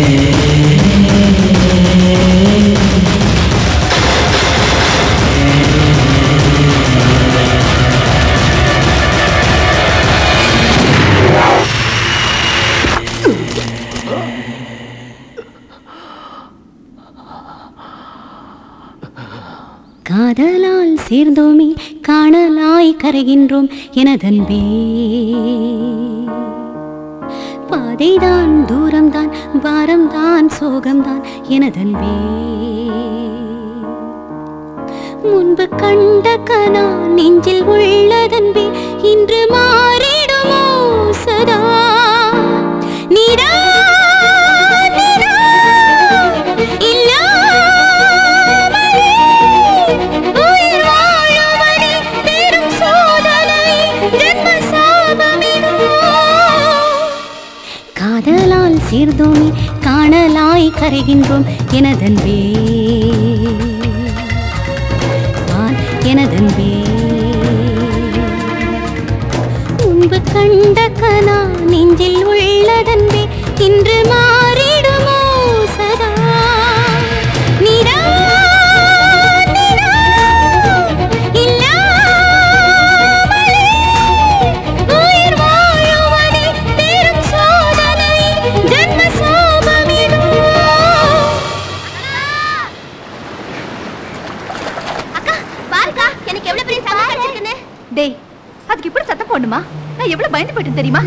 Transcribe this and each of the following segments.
காதலால் சேர்ந்தோமே காணலாய் கரைகின்றோம் எனதன்பே பாதைதான் தூரம்தான் பாரம்தான் சோகம்தான் எனதன்பே முன்பு கண்ட கனா நெஞ்சில் உள்ளதன்பே இன்று மாறிடுமோ சதா நீரா நீரா இல்லாமலே உயிர் வாழுவதே பெரும் சோதனை ஜென்ம சாபமிதுவோ காதலால் சேர்ந்தோமே காணலாய் கரைகின்றோம் எனதன்பே நான் எனதன்பே முன்பு கண்ட கனா நெஞ்சில் உள்ளதன்பே இன்று மாறிடுமோ சதா நிரா நிரா இல்லாமலே உயிர் வாழுவதே பெரும் சோதனை ஜன்ம சாபமிதுவோ அக்கா பாருக்கா எனக்கு எவ்வளவு பெரிய சங்கம் கிடைச்சிருக்குன்னு டேய் அதுக்கு இப்படி சத்தம் போடணுமா நான் எவ்வளவு பயந்து போயிட்டேன் தெரியுமா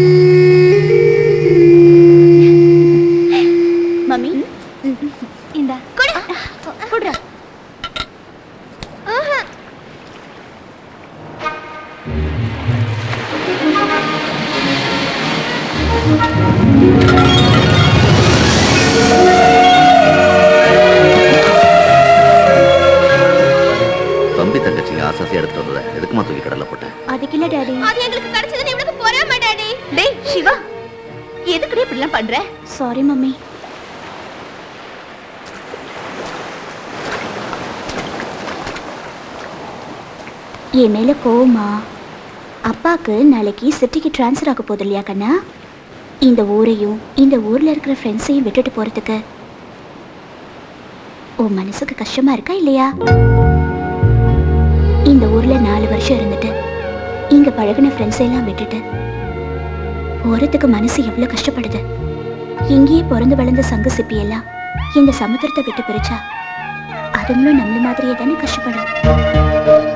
மம்மி இந்த கொடு குடுறா தம்பி தங்கச்சிங்க ஆசாசி எடுத்துட்டு வந்ததை எதுக்குமா தூக்கி கடல்ல போட்டேன் அதுக்கு இல்ல டாடி அது எங்களுக்கு கிடைச்சதுன்னு இவளுக்கு பொறாம டாடி டேய் சிவா எதுக்குடி இப்படிலாம் பண்ற சாரி மம்மி என் மேல கோவமா அப்பாக்கு நாளைக்கு சிட்டிக்கு ட்ரான்ஸ்ஃபர் ஆக போகுது இல்லையா கண்ணா இந்த ஊரையும் இந்த ஊர்ல இருக்கிற ஃப்ரெண்ட்ஸையும் விட்டுட்டு போறதுக்கு உன் மனசுக்கு கஷ்டமா இருக்கா இல்லையா இந்த ஊர்ல நாலு வருஷம் இருந்துட்டு இங்க பழகின ஃப்ரெண்ட்ஸ் எல்லாம் விட்டுட்டு போறதுக்கு மனசு எவ்வளவு கஷ்டப்படுது இங்கேயே பிறந்து வளர்ந்த சங்க சிப்பி எல்லாம் இந்த சமுத்திரத்தை விட்டு பிரிச்சா அதுங்களும் நம்மள மாதிரியே தானே கஷ்டப்படும்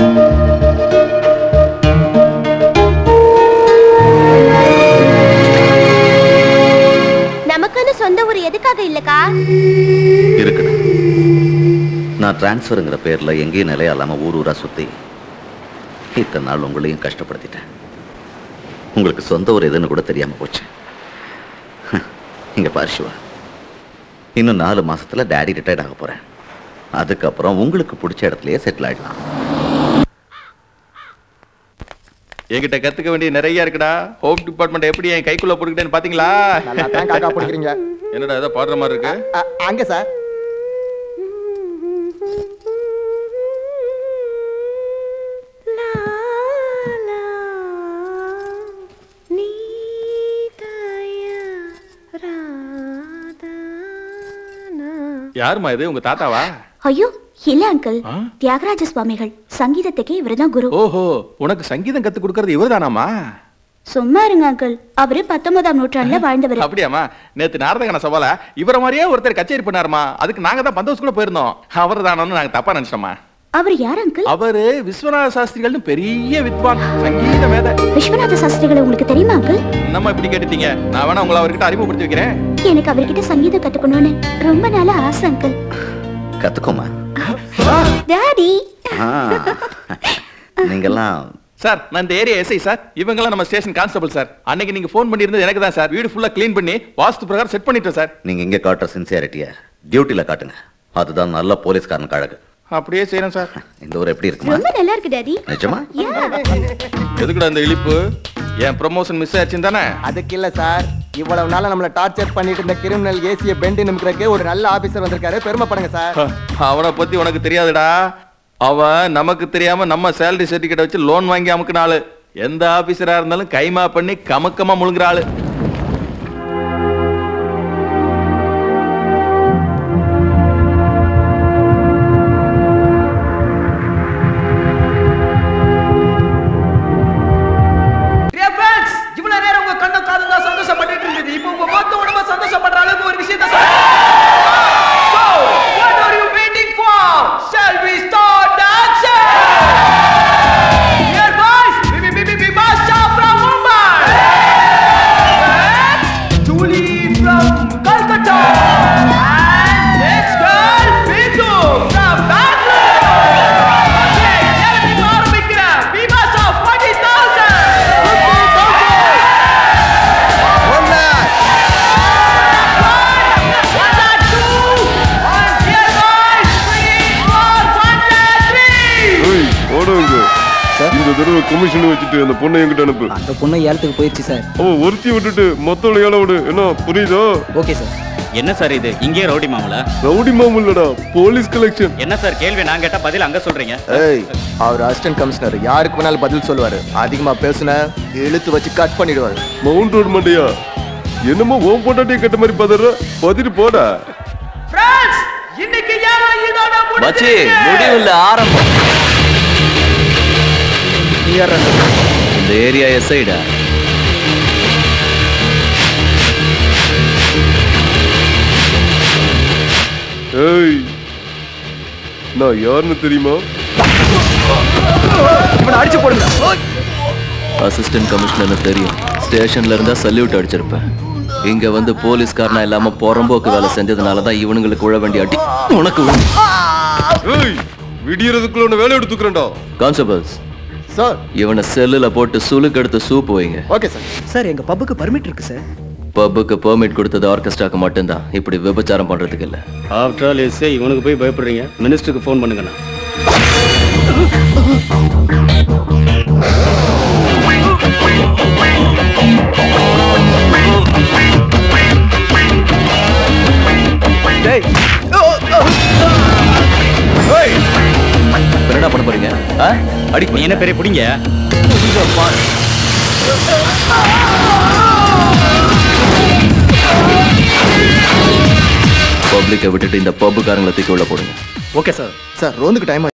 நமக்குன்னு சொந்த ஊர் எதுக்காக இல்லக்கா இருக்குடா நான் டிரான்ஸ்ஃபருங்கிற பேர்ல எங்கேயும் நிலையா இல்லாம ஊர் ஊரா சுத்தி இத்தனை நாள் உங்களையும் கஷ்டப்படுத்திட்டேன் உங்களுக்கு சொந்த ஊர் எதுன்னு கூட தெரியாம போச்சு இங்க பாரு சிவா இன்னும் நாலு மாசத்துல டேடி ரிட்டையர்ட் ஆக போறேன் அதுக்கப்புறம் உங்களுக்கு பிடிச்ச இடத்துலயே செட்டில் ஆயிடலாம் என்கிட்ட கத்துக்க வேண்டிய நிறைய இருக்குடா ஹோம் டிபார்ட்மெண்ட் எப்படி என் கைக்குள்ள போட்டுக்கிட்டேன்னு பாத்தீங்களா நல்லா தான் காக்கா பிடிக்கிறீங்க என்னடா ஏதோ பாடுற மாதிரி இருக்கு அ- அங்க சார் யாருமா இது உங்க தாத்தாவா ஐயோ இல்ல அங்கிள் ஆ? தியாகராஜ சுவாமிகள் சங்கீதத்துக்கே இவர்தான் குரு ஓஹோ உனக்கு சங்கீதம் கத்து கொடுக்கறது இவர்தானாமா சும்மா இருங்க அங்கிள் அவரு பத்தொன்பதாம் நூற்றாண்டுல வாழ்ந்தவர் அப்படியாமா நேத்து நாரதகன சவால இவர மாதிரியே ஒருத்தர் கச்சேரி பண்ணாருமா அதுக்கு நாங்க தான் பந்தோஸ் கூட போயிருந்தோம் அவர் தானோன்னு நாங்க தப்பா நினைச்சிட்டோமா அவர் யார் அங்கிள் அவரு விஸ்வநாத சாஸ்திரிகள்னு பெரிய வித்வான் சங்கீத மேத விஸ்வநாத சாஸ்திரிகளை உங்களுக்கு தெரியுமா அங்கிள் நம்ம இப்படி கேட்டுட்டீங்க நான் வேணா உங்களை அவர்கிட்ட அறிமுகப்படுத்தி வைக்கிறேன் எனக்கு அவர்கிட்ட சங்கீதம் கத்துக்கணும்னு ரொம்ப நாளா ஆசை அங்கிள் கத்துக்கோமா டாடி ஆ. நீங்கெல்லாம் சார் நான் இந்த ஏரியா எஸ்ஐ சார் இவங்கெல்லாம் நம்ம ஸ்டேஷன் கான்ஸ்டபிள் சார் அன்னைக்கு நீங்க ஃபோன் பண்ணியிருந்தது எனக்கு தான் சார் வீடு ஃபுல்லா க்ளீன் பண்ணி வாஸ்து பிரகாரம் செட் பண்ணிட்டோம் சார் நீங்க இங்க காட்டுற சின்சியாரிட்டிய டியூட்டில காட்டுங்க அதுதான் நல்ல போலீஸ்காரனுக்கு அழகு அப்படியே செய்யறேன் சார் இந்த ஊர் எப்படி இருக்குமா ரொம்ப நல்லா இருக்கு டாடி நிஜமா எதுக்குடா இந்த இழிப்பு என் ப்ரமோஷன் மிஸ் ஆச்சுன்னு தானே அதுக்கு இல்ல சார் இவ்வளவு நாளா நம்மள டார்ச்சர் பண்ணிட்டு இருந்த கிரிமினல் ஏசிய பெண்டு நிமிக்கிறதுக்கு ஒரு நல்ல ஆபீசர் வந்திருக்காரு பெருமைப்படுங்க சார் அவனை பத்தி உனக்கு தெரியாதுடா அவன் நமக்கு தெரியாம நம்ம சேலரி சர்டிபிகேட் வச்சு லோன் வாங்கி அமுக்குன ஆளு எந்த ஆபீசரா இருந்தாலும் கைமா பண்ணி கமக்கமா முழுங்குற ஆளு கமிஷன் வச்சுட்டு அந்த பொண்ணை என்கிட்ட அனுப்பு அந்த பொண்ணு ஏலத்துக்கு போயிடுச்சு சார் அவ ஒருத்தி விட்டுட்டு மொத்தம் ஏழை விடு என்ன புரியுதா ஓகே சார் என்ன சார் இது இங்கே ரவுடி மாமலா ரவுடி மாமு இல்லடா போலீஸ் கலெக்ஷன் என்ன சார் கேள்வி நான் கேட்டா பதில் அங்க சொல்றீங்க ஏய் அவர் அசிஸ்டன்ட் கமிஷனர் யாருக்கு வேணாலும் பதில் சொல்லுவாரு அதிகமா பேசுன இழுத்து வச்சு கட் பண்ணிடுவாரு மவுண்ட் ரோடு மண்டையா என்னமோ ஓம் போட்டாட்டே கட்ட மாதிரி பதற பதிட்டு போடா மச்சி முடிவில் ஆரம்பம் இந்த ஏரியா எஸ்ஐடா ஏய் நான் யாருன்னு தெரியுமா அசிஸ்டன்ட் கமிஷனர்னு தெரியும் ஸ்டேஷன்ல இருந்தா சல்யூட் அடிச்சிருப்பேன் இங்க வந்து போலீஸ்காரனா இல்லாம புறம்போக்கு வேலை செஞ்சதுனால தான் இவனுங்களுக்கு உழ வேண்டிய அடி உனக்கு விழும். ஏய் விடியறதுக்குள்ள உன்னை வேலை எடுத்துக்கிறேன்டா கான்ஸ்டபிள்ஸ் சார் இவனை செல்லுல போட்டு சுளுக்கு எடுத்து சூப் வைங்க ஓகே சார் சார் எங்க பப்புக்கு பர்மிட் இருக்கு சார் பப்புக்கு பெர்மிட் கொடுத்தது ஆர்கெஸ்ட்ராக்கு மட்டும்தான் இப்படி விபச்சாரம் பண்றதுக்கு இல்ல ஆஃப்டர் ஆல் எஸ்ஏ இவனுக்கு போய் பயப்படுறீங்க மினிஸ்டருக்கு ஃபோன் பண்ணுங்கண்ணா என்ன பண்ண போறீங்க ஆ? அடி நீ என்ன பெரிய பிடிங்க பப்ளிக்கை விட்டுட்டு இந்த பப்புக்காரங்களை தூக்கி உள்ள போடுங்க ஓகே சார் சார் ரோந்துக்கு டைம்